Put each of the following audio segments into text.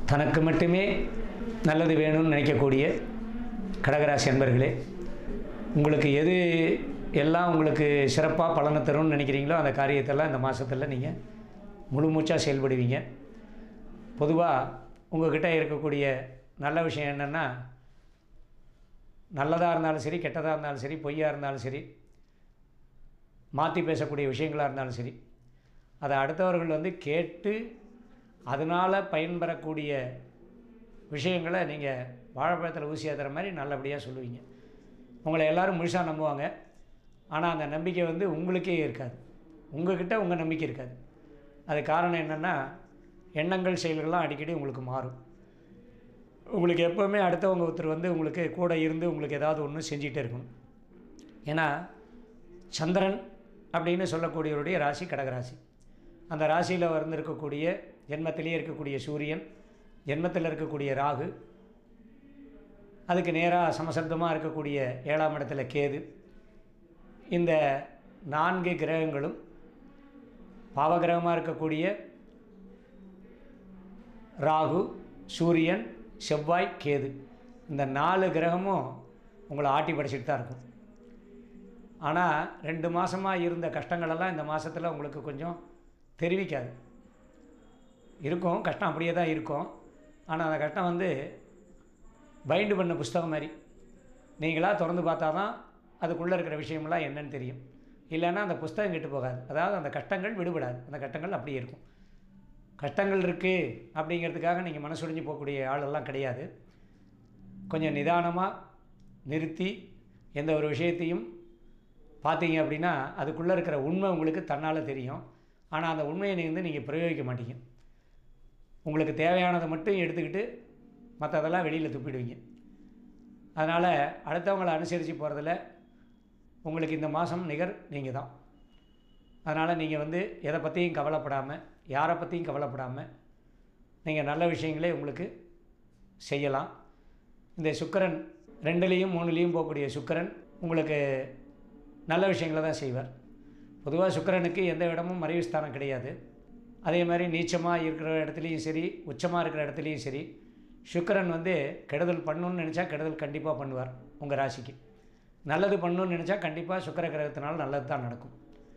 தனக்கு மட்டுமே நல்லது வேணும்னு நினைக்கக்கூடிய கடகராசி அன்பர்களே உங்களுக்கு எது எல்லாம் உங்களுக்கு சிறப்பாக பலனை தரும்னு நினைக்கிறீங்களோ அந்த காரியத்தெல்லாம் இந்த மாதத்தில் நீங்கள் முழு மூச்சாக செயல்படுவீங்க பொதுவாக உங்ககிட்ட இருக்கக்கூடிய நல்ல விஷயம் என்னென்னா நல்லதாக இருந்தாலும் சரி கெட்டதாக இருந்தாலும் சரி பொய்யாக இருந்தாலும் சரி மாற்றி பேசக்கூடிய விஷயங்களாக இருந்தாலும் சரி அதை அடுத்தவர்கள் வந்து கேட்டு அதனால் பயன்பெறக்கூடிய விஷயங்களை நீங்கள் வாழைப்பழத்தில் ஊசி ஏற்றுற மாதிரி நல்லபடியாக சொல்லுவீங்க உங்களை எல்லோரும் முழுசாக நம்புவாங்க ஆனால் அந்த நம்பிக்கை வந்து உங்களுக்கே இருக்காது உங்ககிட்ட உங்கள் நம்பிக்கை இருக்காது அது காரணம் என்னென்னா எண்ணங்கள் செயல்கள்லாம் அடிக்கடி உங்களுக்கு மாறும் உங்களுக்கு எப்போவுமே அடுத்தவங்க ஒருத்தர் வந்து உங்களுக்கு கூட இருந்து உங்களுக்கு ஏதாவது ஒன்று செஞ்சிகிட்டே இருக்கணும் ஏன்னா சந்திரன் அப்படின்னு சொல்லக்கூடியவருடைய ராசி கடகராசி அந்த ராசியில் வந்திருக்கக்கூடிய ஜென்மத்திலேயே இருக்கக்கூடிய சூரியன் ஜென்மத்தில் இருக்கக்கூடிய ராகு அதுக்கு நேராக சமசப்தமாக இருக்கக்கூடிய ஏழாம் இடத்துல கேது இந்த நான்கு கிரகங்களும் பாவகிரகமாக இருக்கக்கூடிய ராகு சூரியன் செவ்வாய் கேது இந்த நாலு கிரகமும் உங்களை ஆட்டி படைச்சிட்டு தான் இருக்கும் ஆனால் ரெண்டு மாதமாக இருந்த கஷ்டங்களெல்லாம் இந்த மாதத்தில் உங்களுக்கு கொஞ்சம் தெரிவிக்காது இருக்கும் கஷ்டம் அப்படியே தான் இருக்கும் ஆனால் அந்த கஷ்டம் வந்து பைண்டு பண்ண புஸ்தகம் மாதிரி நீங்களாக திறந்து பார்த்தா தான் அதுக்குள்ளே இருக்கிற விஷயமெல்லாம் என்னன்னு தெரியும் இல்லைன்னா அந்த புஸ்தகம் கெட்டு போகாது அதாவது அந்த கஷ்டங்கள் விடுபடாது அந்த கஷ்டங்கள் அப்படியே இருக்கும் கஷ்டங்கள் இருக்குது அப்படிங்கிறதுக்காக நீங்கள் மனசுடைஞ்சு போகக்கூடிய ஆளெல்லாம் கிடையாது கொஞ்சம் நிதானமாக நிறுத்தி எந்த ஒரு விஷயத்தையும் பார்த்தீங்க அப்படின்னா அதுக்குள்ளே இருக்கிற உண்மை உங்களுக்கு தன்னால் தெரியும் ஆனால் அந்த உண்மையை நீங்கள் வந்து நீங்கள் பிரயோகிக்க மாட்டீங்க உங்களுக்கு தேவையானதை மட்டும் எடுத்துக்கிட்டு மற்றதெல்லாம் வெளியில் துப்பிடுவீங்க அதனால் அடுத்தவங்களை அனுசரித்து போகிறதுல உங்களுக்கு இந்த மாதம் நிகர் நீங்கள் தான் அதனால் நீங்கள் வந்து எதை பற்றியும் கவலைப்படாமல் யாரை பற்றியும் கவலைப்படாமல் நீங்கள் நல்ல விஷயங்களே உங்களுக்கு செய்யலாம் இந்த சுக்கரன் ரெண்டுலேயும் மூணுலேயும் போகக்கூடிய சுக்கரன் உங்களுக்கு நல்ல விஷயங்களை தான் செய்வார் பொதுவாக சுக்கரனுக்கு எந்த இடமும் மறைவு ஸ்தானம் கிடையாது அதே மாதிரி நீச்சமாக இருக்கிற இடத்துலையும் சரி உச்சமாக இருக்கிற இடத்துலையும் சரி சுக்கரன் வந்து கெடுதல் பண்ணணும்னு நினச்சா கெடுதல் கண்டிப்பாக பண்ணுவார் உங்கள் ராசிக்கு நல்லது பண்ணணும்னு நினச்சா கண்டிப்பாக சுக்கர கிரகத்தினால நல்லது தான் நடக்கும்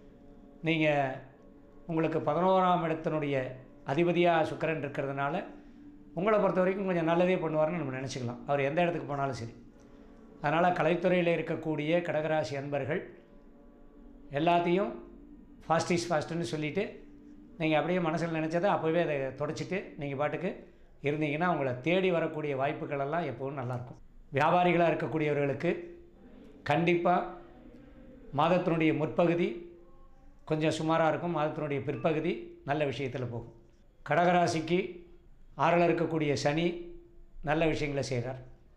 நீங்கள் உங்களுக்கு பதினோராம் இடத்தினுடைய அதிபதியாக சுக்கரன் இருக்கிறதுனால உங்களை பொறுத்த வரைக்கும் கொஞ்சம் நல்லதே பண்ணுவார்னு நம்ம நினச்சிக்கலாம் அவர் எந்த இடத்துக்கு போனாலும் சரி அதனால் கலைத்துறையில் இருக்கக்கூடிய கடகராசி அன்பர்கள் எல்லாத்தையும் ஃபாஸ்ட் இஸ் ஃபாஸ்ட்டுன்னு சொல்லிவிட்டு நீங்கள் அப்படியே மனசில் நினச்சதை அப்போவே அதை தொடச்சிட்டு நீங்கள் பாட்டுக்கு இருந்தீங்கன்னா உங்களை தேடி வரக்கூடிய வாய்ப்புகள் எல்லாம் எப்போவும் நல்லாயிருக்கும் வியாபாரிகளாக இருக்கக்கூடியவர்களுக்கு கண்டிப்பாக மாதத்தினுடைய முற்பகுதி கொஞ்சம் சுமாராக இருக்கும் மாதத்தினுடைய பிற்பகுதி நல்ல விஷயத்தில் போகும் கடகராசிக்கு ஆறில் இருக்கக்கூடிய சனி நல்ல விஷயங்களை செய்கிறார்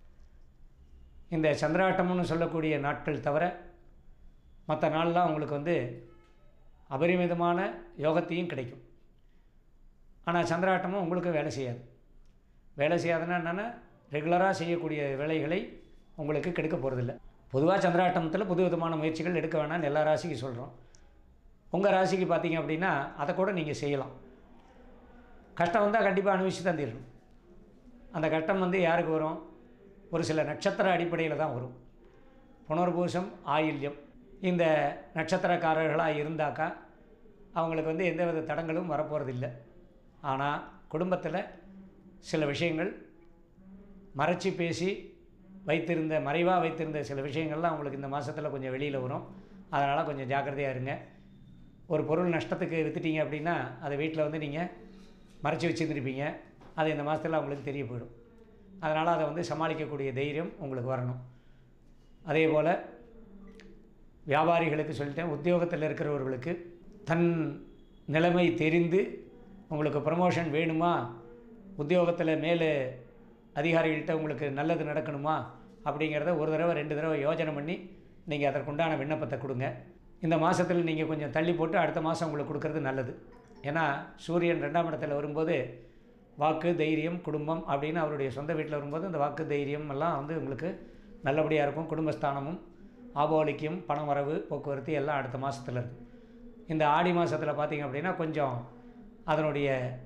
இந்த சந்திராட்டம்னு சொல்லக்கூடிய நாட்கள் தவிர மற்ற நாள்லாம் உங்களுக்கு வந்து அபரிமிதமான யோகத்தையும் கிடைக்கும் ஆனால் சந்திராட்டமும் உங்களுக்கு வேலை செய்யாது வேலை செய்யாதுன்னா என்னென்னா ரெகுலராக செய்யக்கூடிய வேலைகளை உங்களுக்கு கெடுக்க போகிறதில்ல பொதுவாக சந்திராட்டமத்தில் புது விதமான முயற்சிகள் எடுக்க வேணாம்னு எல்லா ராசிக்கும் சொல்கிறோம் உங்கள் ராசிக்கு பார்த்தீங்க அப்படின்னா அதை கூட நீங்கள் செய்யலாம் கஷ்டம் வந்தால் கண்டிப்பாக அனுபவிச்சு தான் தீரணும் அந்த கஷ்டம் வந்து யாருக்கு வரும் ஒரு சில நட்சத்திர அடிப்படையில் தான் வரும் புனர்பூசம் ஆயில்யம் இந்த நட்சத்திரக்காரர்களாக இருந்தாக்கா அவங்களுக்கு வந்து எந்தவித தடங்களும் வரப்போகிறதில்லை ஆனால் குடும்பத்தில் சில விஷயங்கள் மறைச்சி பேசி வைத்திருந்த மறைவாக வைத்திருந்த சில விஷயங்கள்லாம் அவங்களுக்கு இந்த மாதத்தில் கொஞ்சம் வெளியில் வரும் அதனால் கொஞ்சம் ஜாக்கிரதையாக இருங்க ஒரு பொருள் நஷ்டத்துக்கு விற்றுட்டீங்க அப்படின்னா அதை வீட்டில் வந்து நீங்கள் மறைச்சி வச்சுருந்துருப்பீங்க அது இந்த மாதத்தில் அவங்களுக்கு தெரிய போயிடும் அதனால் அதை வந்து சமாளிக்கக்கூடிய தைரியம் உங்களுக்கு வரணும் அதே போல் வியாபாரிகளுக்கு சொல்லிட்டேன் உத்தியோகத்தில் இருக்கிறவர்களுக்கு தன் நிலைமை தெரிந்து உங்களுக்கு ப்ரமோஷன் வேணுமா உத்தியோகத்தில் மேலே அதிகாரிகள்கிட்ட உங்களுக்கு நல்லது நடக்கணுமா அப்படிங்கிறத ஒரு தடவை ரெண்டு தடவை யோஜனை பண்ணி நீங்கள் அதற்குண்டான விண்ணப்பத்தை கொடுங்க இந்த மாதத்தில் நீங்கள் கொஞ்சம் தள்ளி போட்டு அடுத்த மாதம் உங்களுக்கு கொடுக்கறது நல்லது ஏன்னா சூரியன் ரெண்டாம் இடத்துல வரும்போது வாக்கு தைரியம் குடும்பம் அப்படின்னு அவருடைய சொந்த வீட்டில் வரும்போது அந்த வாக்கு தைரியம் எல்லாம் வந்து உங்களுக்கு நல்லபடியாக இருக்கும் குடும்பஸ்தானமும் ஆபோலிக்கும் பணம் வரவு போக்குவரத்து எல்லாம் அடுத்த மாதத்தில் இருக்குது இந்த ஆடி மாதத்தில் பார்த்திங்க அப்படின்னா கொஞ்சம் அதனுடைய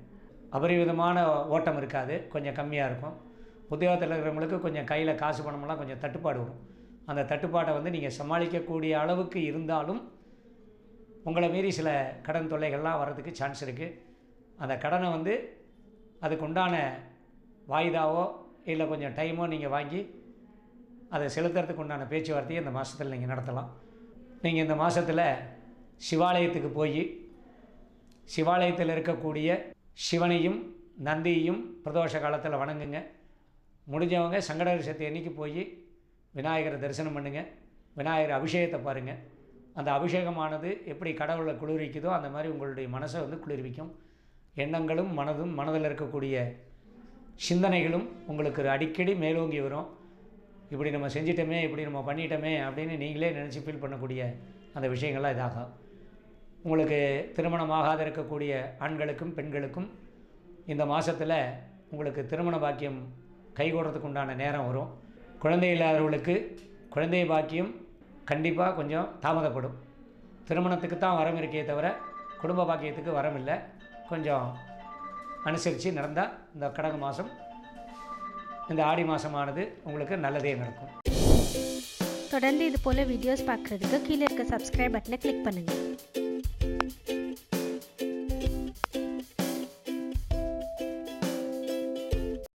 அபரிவிதமான ஓட்டம் இருக்காது கொஞ்சம் கம்மியாக இருக்கும் உத்தியோகத்தில் இருக்கிறவங்களுக்கு கொஞ்சம் கையில் காசு பணமெல்லாம் கொஞ்சம் தட்டுப்பாடு வரும் அந்த தட்டுப்பாட்டை வந்து நீங்கள் சமாளிக்கக்கூடிய அளவுக்கு இருந்தாலும் உங்களை மீறி சில கடன் தொல்லைகள்லாம் வர்றதுக்கு சான்ஸ் இருக்குது அந்த கடனை வந்து அதுக்கு உண்டான வாய்தாவோ இல்லை கொஞ்சம் டைமோ நீங்கள் வாங்கி அதை செலுத்துறதுக்கு உண்டான பேச்சுவார்த்தையை இந்த மாதத்தில் நீங்கள் நடத்தலாம் நீங்கள் இந்த மாதத்தில் சிவாலயத்துக்கு போய் சிவாலயத்தில் இருக்கக்கூடிய சிவனையும் நந்தியையும் பிரதோஷ காலத்தில் வணங்குங்க முடிஞ்சவங்க சங்கடகர சக்தி அன்னைக்கு போய் விநாயகரை தரிசனம் பண்ணுங்கள் விநாயகர் அபிஷேகத்தை பாருங்கள் அந்த அபிஷேகமானது எப்படி கடவுளை குளிர்விக்குதோ அந்த மாதிரி உங்களுடைய மனசை வந்து குளிர்விக்கும் எண்ணங்களும் மனதும் மனதில் இருக்கக்கூடிய சிந்தனைகளும் உங்களுக்கு அடிக்கடி மேலோங்கி வரும் இப்படி நம்ம செஞ்சிட்டோமே இப்படி நம்ம பண்ணிட்டோமே அப்படின்னு நீங்களே நினச்சி ஃபீல் பண்ணக்கூடிய அந்த விஷயங்கள்லாம் இதாகும் உங்களுக்கு திருமணமாகாத இருக்கக்கூடிய ஆண்களுக்கும் பெண்களுக்கும் இந்த மாதத்தில் உங்களுக்கு திருமண பாக்கியம் கைகூடுறதுக்கு உண்டான நேரம் வரும் குழந்தை இல்லாதவர்களுக்கு குழந்தை பாக்கியம் கண்டிப்பாக கொஞ்சம் தாமதப்படும் திருமணத்துக்கு தான் வரம் இருக்கே தவிர குடும்ப பாக்கியத்துக்கு வரம் இல்லை கொஞ்சம் அனுசரித்து நடந்தால் இந்த கடக மாதம் இந்த ஆடி மாதமானது உங்களுக்கு நல்லதே நடக்கும் தொடர்ந்து இது போல் வீடியோஸ் பார்க்குறதுக்கு கீழே இருக்க சப்ஸ்கிரைப் பட்டனை கிளிக் பண்ணுங்கள்